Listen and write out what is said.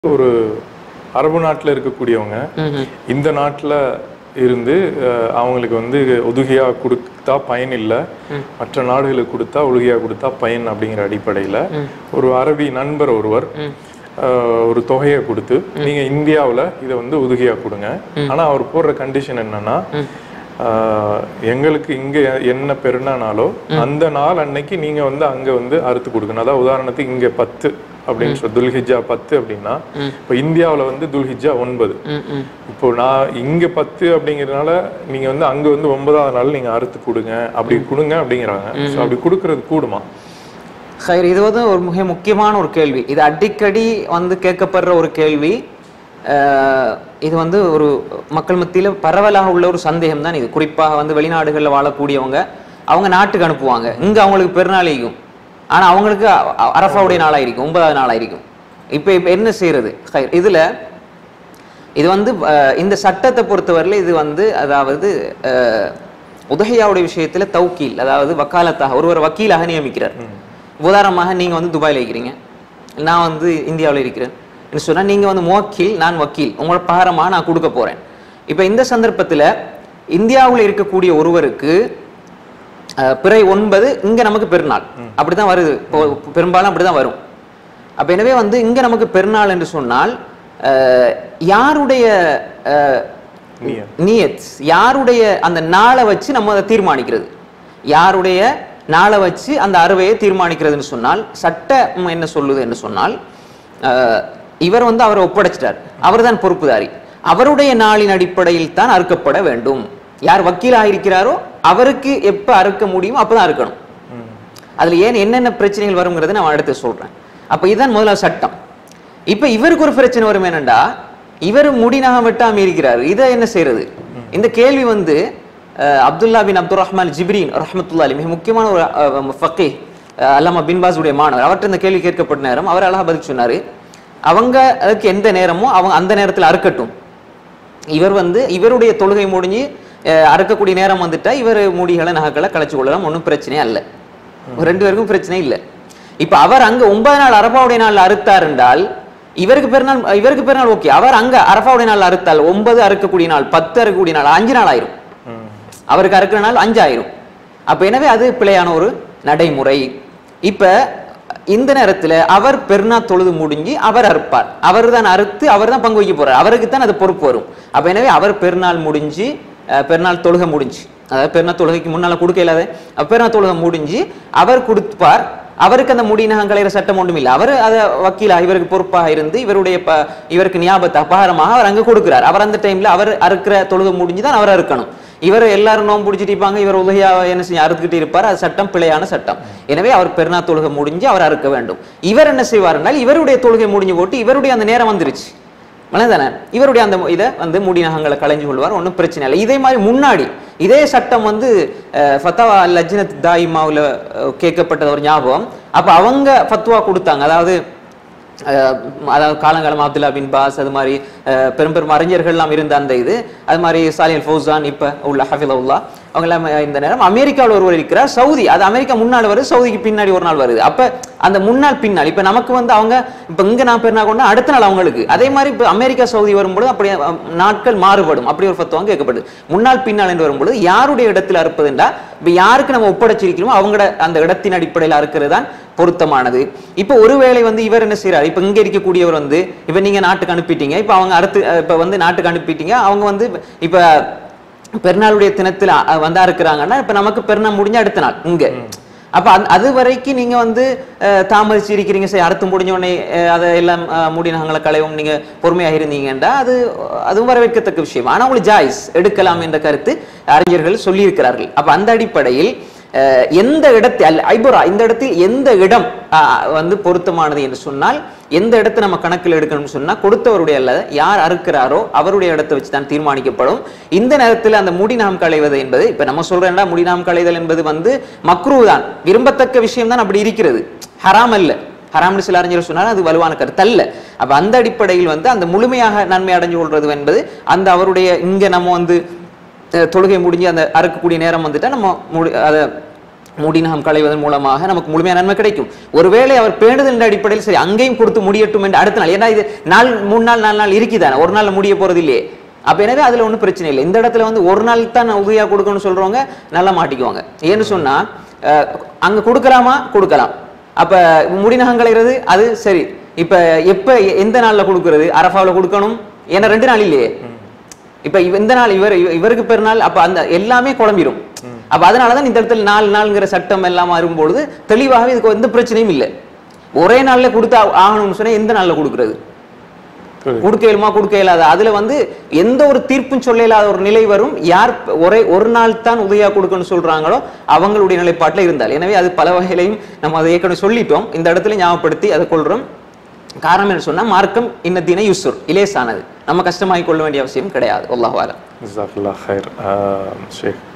ஒரு அரபு நாட்டில் இருக்கக்கூடியவங்க இந்த நாட்டில் இருந்து அஹ், அவங்களுக்கு வந்து உதுகையா கொடுத்தா பயன் இல்லை மற்ற நாடுகளுக்கு கொடுத்தா உதுகையா கொடுத்தா பயன் அப்படிங்கிற அடிப்படையில் ஒரு அரபி நண்பர் ஒருவர் அஹ், ஒரு தொகையை கொடுத்து நீங்க இந்தியாவுல இதை வந்து உதுகையா கொடுங்க ஆனா அவர் போடுற கண்டிஷன் என்னன்னா ஆஹ், எங்களுக்கு இங்க என்ன பெருனானாலோ அந்த நாள் அன்னைக்கு நீங்க வந்து அங்க வந்து அறுத்து கொடுக்கணும் அதாவது உதாரணத்துக்கு இங்க பத்து அப்படின்னு சொல்லி துல்ஹிஜா பத்து அப்படின்னா இப்போ இந்தியாவுல வந்து துல்ஹிஜா ஒன்பது இப்போ நான் இங்க பத்து அப்படிங்கறதுனால நீங்க வந்து அங்க வந்து ஒன்பதாவது நாள் நீங்க அறுத்து கொடுங்க அப்படி கொடுங்க அப்படிங்கிறாங்க ஸோ அப்படி கொடுக்கறது கூடுமா ஹைர் இது வந்து ஒரு மிக முக்கியமான ஒரு கேள்வி இது அடிக்கடி வந்து கேட்கப்படுற ஒரு கேள்வி அஹ், இது வந்து ஒரு மக்கள் மத்தியில் பரவலாக உள்ள ஒரு சந்தேகம் தான் இது குறிப்பாக வந்து வெளிநாடுகளில் வாழக்கூடியவங்க அவங்க நாட்டுக்கு அனுப்புவாங்க இங்க அவங்களுக்கு பெருநாளைக்கும் ஆனா அவங்களுக்கு அ- அ- அரஃபாவுடைய நாளாயிருக்கும் ஒன்பதாவது நாளாயிருக்கும் இப்போ இப்போ என்ன செய்யறது ஹைர் இதுல இது வந்து அஹ், இந்த சட்டத்தை பொறுத்தவரையில இது வந்து அதாவது அஹ், உதகையாவுடைய விஷயத்துல தௌக்கீல் அதாவது வக்காலத்தாக ஒருவர் வக்கீலாக நியமிக்கிறார் உதாரணமாக நீங்க வந்து துபாயில் இருக்கிறீங்க நான் வந்து இந்தியாவில் இருக்கிறேன் என்று சொன்னா நீங்க வந்து முவக்கீல் நான் வக்கீல் உங்களோட பகரமா நான் கொடுக்க போறேன் இப்போ இந்த சந்தர்ப்பத்துல இந்தியாவில் இருக்கக்கூடிய ஒருவருக்கு அஹ், பிறை ஒன்பது இங்க நமக்கு பெருநாள் அப்படிதான் வருது இப்போ பெரும்பாலும் அப்படிதான் வரும் அப்ப எனவே வந்து இங்க நமக்கு பெருநாள் என்று சொன்னால் அஹ், யாருடைய அஹ், நியத். நியத் யாருடைய அந்த நாளை வச்சு நம்ம அதை தீர்மானிக்கிறது யாருடைய நாளை வச்சு அந்த அறுவையை தீர்மானிக்கிறதுன்னு சொன்னால் சட்டம் என்ன சொல்லுது என்று சொன்னால் அஹ், இவர் வந்து அவரை ஒப்படைச்சிட்டார் அவர்தான் பொறுப்புதாரி அவருடைய நாளின் அடிப்படையில் தான் அறுக்கப்பட வேண்டும் யார் வக்கீலாக இருக்கிறாரோ அவருக்கு எப்ப அறுக்க முடியுமோ அப்பதான் அறுக்கணும் அதுல ஏன் என்னென்ன பிரச்சனைகள் வருங்கிறத நான் அடுத்து சொல்றேன் அப்ப இதுதான் முதல்ல சட்டம் இப்ப இவருக்கு ஒரு பிரச்சனை வரும் என்னண்டா இவர் முடினாக வெட்டாம இருக்கிறார் இதை என்ன செய்யறது இந்த கேள்வி வந்து அஹ், அப்துல்லா பின் அப்துல் ரஹ்மான் ஜிப்ரீன் ரஹ்மத்துல்லா அலி மிக முக்கியமான ஒரு அஹ், ஃபக்கீ அஹ், அல்லாமா பின் பாஸுடைய மாணவர் அவர்கிட்ட இந்த கேள்வி கேட்கப்பட்ட நேரம் அவர் அழகா பதில் சொன்னாரு அவங்க அதுக்கு எந்த நேரமோ அவங்க அந்த நேரத்துல அறுக்கட்டும் இவர் வந்து இவருடைய தொழுகை முடிஞ்சு அஹ், அறுக்கக்கூடிய நேரம் வந்துட்டா இவர் முடிகளை நகைகளை கலைச்சு கொள்ளலாம் ஒன்றும் பிரச்சனையே அல்ல ரெண்டு பேருக்கும் பிரச்சனை இல்லை இப்ப அவர் அங்க ஒன்பது நாள் அரபாவுடைய நாள் அறுத்தார் என்றால் இவருக்கு பெருநாள் இவருக்கு பெருநாள் ஓகே அவர் அங்க அரபாவுடைய நாள் அறுத்தால் ஒன்பது அறுக்கக்கூடிய நாள் பத்து அறுக்கக்கூடிய நாள் அஞ்சு நாள் ஆயிரும் அவருக்கு அறுக்கிற நாள் அஞ்சாயிரும் அப்ப எனவே அது பிழையான ஒரு நடைமுறை இப்ப இந்த நேரத்துல அவர் பெருநா தொழுது முடிஞ்சு அவர் அறுப்பார் அவர் தான் அறுத்து அவர் தான் பங்கு வைக்க போறார் அவருக்கு தான் அது பொறுப்பு வரும் அப்ப எனவே அவர் பெருநாள் முடிஞ்சு அஹ், பெருநாள் தொழுகை முடிஞ்சு அதாவது பெருநாள் தொழுகைக்கு முன்னால கொடுக்க இல்லாத அப்ப பெருநாள் தொழுகை முடிஞ்சு அவர் கொடுப்பார் அவருக்கு அந்த முடி நகம் கலையிற சட்டம் ஒன்றும் இல்லை அவர் அதை வக்கீலா இவருக்கு பொறுப்பாக இருந்து இவருடைய ப இவருக்கு ஞாபகத்தை அபகாரமாக அவர் அங்க கொடுக்கிறார் அவர் அந்த டைம்ல அவர் அறுக்கிற தொழுகை முடிஞ்சு தான் அவர் அறுக்கணும் இவர் எல்லாரும் நோம்பு பிடிச்சிட்டு இருப்பாங்க இவர் உதவியா என்ன செய்ய அறுத்துக்கிட்டு இருப்பார் அது சட்டம் பிழையான சட்டம் எனவே அவர் பெருநா தொழுகை முடிஞ்சு அவர் அறுக்க வேண்டும் இவர் என்ன செய்வார் என்றால் இவருடைய தொழுகை முடிஞ்சு போட்டு இவருடைய அந்த நேரம் வந்துருச்சு தானே இவருடைய அந்த இதை வந்து முடி நகங்களை களைஞ்சு கொள்வார் ஒன்றும் பிரச்சனை இல்லை இதே மாதிரி முன்னாடி இதே சட்டம் வந்து அஹ், ஃபத்தவா லஜ்னத் தாயிமாவில் கேட்கப்பட்டது ஒரு ஞாபகம் அப்ப அவங்க ஃபத்வா கொடுத்தாங்க அதாவது அஹ், அதாவது காலங்காலம் அப்துல்லா பின் பாஸ் அது மாதிரி அஹ், பெரும் பெரும் அறிஞர்கள்லாம் இருந்த அந்த இது அது மாதிரி சாலியல் ஃபௌசான் இப்ப உள்ள ஹஃபிலவுல்லா அவங்க எல்லாம் இந்த நேரம் அமெரிக்காவில் ஒருவர் இருக்கிறார் சவுதி அது அமெரிக்கா முன்னாள் வருது சவுதிக்கு பின்னாடி ஒரு நாள் வருது அப்ப அந்த முன்னாள் பின்னால் இப்ப நமக்கு வந்து அவங்க இப்ப இங்க நான் பெருனா கொண்டா அடுத்த நாள் அவங்களுக்கு அதே மாதிரி இப்ப அமெரிக்கா சவுதி வரும்பொழுது அப்படி அஹ், நாட்கள் மாறுபடும் அப்படி ஒரு ஃபத்துவம் கேட்கப்படுது முன்னாள் பின்னால் என்று வரும்பொழுது யாருடைய இடத்துல அறுப்பதுண்டா இப்ப யாருக்கு நம்ம ஒப்படைச்சிருக்கிறோமோ அவங்களோட அந்த இடத்தின் அடிப்படையில் அறுக்கிறது தான் பொருத்தமானது இப்ப ஒருவேளை வந்து இவர் என்ன செய்யறாரு இப்ப இங்க இருக்கக்கூடியவர் வந்து இப்ப நீங்க நாட்டுக்கு அனுப்பிட்டீங்க இப்ப அவங்க அறுத்து அஹ், இப்ப வந்து நாட்டுக்கு அனுப்பிட்டீங்க அவங்க வந்து இப்ப பெருநாளுடைய தினத்துல அஹ், வந்து அறுக்கிறாங்கன்னா இப்ப நமக்கு பெருநாள் முடிஞ்ச அடுத்த நாள் இங்க அப்ப அந்த- அது வரைக்கும் நீங்க வந்து அஹ், தாமதிச்சு இருக்கிறீங்க சரி அறுத்து முடிஞ்ச உடனே அஹ், அதை எல்லாம் அஹ், முடி நகங்களை களைவும் நீங்க பொறுமையாக இருந்தீங்கன்னா அது அதுவும் வரவேற்கத்தக்க விஷயம் ஆனா உங்களுக்கு ஜாய்ஸ் எடுக்கலாம் என்ற கருத்து அறிஞர்கள் சொல்லியிருக்கிறார்கள் அப்ப அந்த அடிப்படையில் அஹ், எந்த இடத்தில் அல் ஐபுரா இந்த இடத்தில் எந்த இடம் அஹ், வந்து பொருத்தமானது என்று சொன்னால் எந்த இடத்தை நம்ம கணக்கில் எடுக்கணும்னு சொன்னா கொடுத்தவருடைய அல்ல யார் அறுக்கிறாரோ அவருடைய இடத்தை வச்சு தான் தீர்மானிக்கப்படும் இந்த நேரத்தில் அந்த முடி நாம் களைவது என்பது இப்ப நம்ம சொல்றேன்டா முடி நாம் களைதல் என்பது வந்து மக்ரூ தான் விரும்பத்தக்க விஷயம் தான் அப்படி இருக்கிறது ஹராம் அல்ல ஹராம்னு சில அறிஞர் சொன்னாலும் அது வலுவான கருத்து அல்ல அப்ப அந்த அடிப்படையில் வந்து அந்த முழுமையாக நன்மை அடைஞ்சு கொள்றது என்பது அந்த அவருடைய இங்க நம்ம வந்து அஹ், தொழுகை முடிஞ்சு அந்த அறுக்கக்கூடிய நேரம் வந்துட்டா நம்ம முடி அதை முடிநகம் களைவதன் மூலமாக நமக்கு முழுமையான நன்மை கிடைக்கும் ஒருவேளை அவர் பேணுதல் என்ற அடிப்படையில் சரி அங்கேயும் கொடுத்து முடியட்டும் என்று அடுத்த நாள் ஏன்னா இது நாள் மூணு நாள் நாலு நாள் இருக்குதானே ஒரு நாள் முடிய போறது இல்லையே அப்ப எனவே அதுல ஒண்ணும் பிரச்சனை இல்லை இந்த இடத்துல வந்து ஒரு நாள் தான் உதவியா கொடுக்கணும்னு சொல்றவங்க நல்லா மாட்டிக்குவாங்க ஏன்னு சொன்னா அஹ், அங்க கொடுக்கலாமா கொடுக்கலாம் அப்ப முடிநகம் களைகிறது அது சரி இப்ப எப்ப எ- எந்த நாள்ல கொடுக்கறது அரஃபாவுல கொடுக்கணும் ஏன்னா ரெண்டு நாள் இல்லையே இப்ப இவ- இந்த நாள் இவர் இவ- இவருக்கு பெருநாள் அப்ப அந்த எல்லாமே குழம்பிடும் அப்ப அதனாலதான் இந்த இடத்துல நாலு நாளுங்கிற சட்டம் எல்லாம் வரும்பொழுது தெளிவாகவே இதுக்கு எந்த பிரச்சனையும் இல்லை ஒரே நாள்ல கொடுத்தா ஆகணும்னு சொன்னா எந்த நாள்ல கொடுக்கறது புரியுது. கொடுக்க இயலுமா கொடுக்க இயலாத அதுல வந்து எந்த ஒரு தீர்ப்பும் சொல்ல இல்லாத ஒரு நிலை வரும் யார் ஒரே ஒரு நாள் தான் உதவியா கொடுக்கணும்னு சொல்றாங்களோ அவங்களுடைய நிலைப்பாட்டில் இருந்தால் எனவே அது பல வகையிலையும் நம்ம அதை ஏற்கனவே சொல்லிட்டோம் இந்த இடத்துல ஞாபகப்படுத்தி அதை கொள்றோம் காரணம் என்ன சொன்னா மார்க்கம் இன்னத்தின யூசுர் இலேசானது நம்ம கஷ்டமாகிக் கொள்ள வேண்டிய அவசியம் கிடையாது அல்லாஹ் ஜசாக்குல்லா ஹைர் ஆஹ் ஷேக்